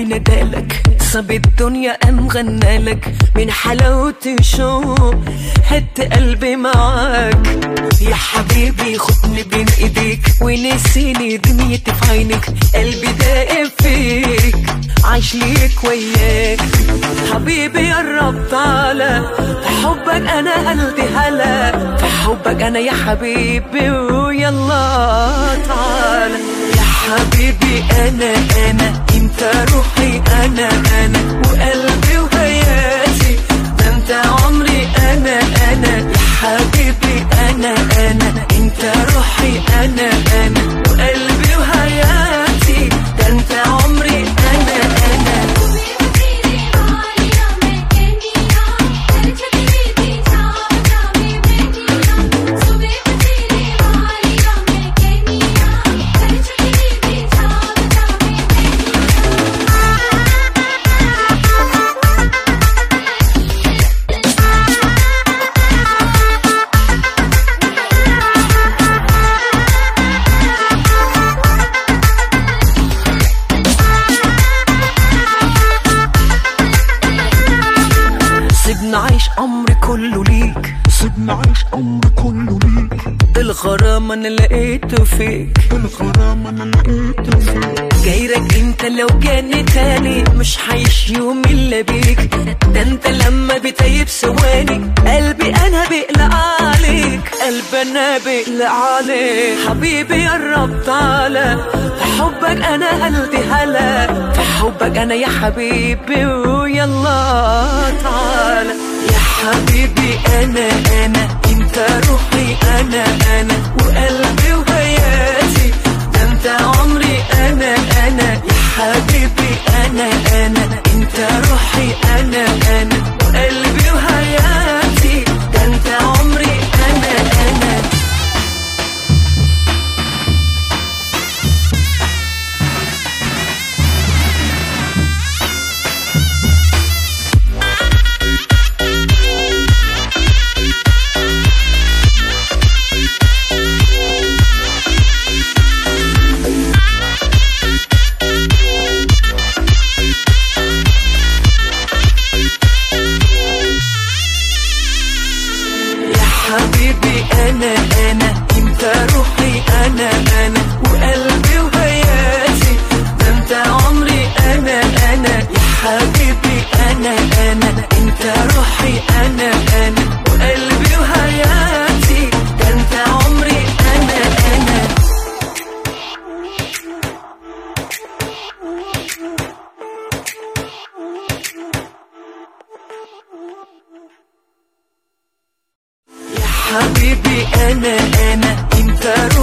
ندالك صب الدنيا قام غنالك من حلاوة الشوق هد قلبي معاك يا حبيبي خدني بين ايديك ونسيني دنيتي في عينك قلبي داقب فيك عايش ليك وياك حبيبي يا رب تعالى في حبك انا قلبي هلا في حبك انا يا حبيبي ويلا تعالى يا حبيبي انا انا انت روحي انا انا وقلبي وحياتي ده انت عمري انا انا يا حبيبي انا انا انت روحي انا انا وقلبي وحياتي ده انت عمري انا انا سيبنا عيش عمري كله ليك سيبنا عيش عمري كله ليك ده الغرام انا لقيته فيك الغرام انا لقيته فيك غيرك انت لو جاني تاني مش هعيش يوم الا بيك ده انت لما بتيب ثواني قلبي انا بيقلق عليك قلبي انا بيقلق عليك حبيبي يا رب تعالى في حبك انا قلبي هلا في حبك انا يا حبيبي ويلا تعالى يا حبيبي انا انا انت روحي انا انا وقلبي وحياتي ده انت عمري انا انا يا حبيبي انا انا انت روحي انا انا وقلبي وحياتي ده انت عمري انا انا يا حبيبي انا انا انت روحي انا انا وقلبي وحياتي ده انت عمري انا انا يا حبيبي انا انا انت روحي انا انا وقلبي وحياتي ده انت عمري انا انا يا حبيبي انا انا انت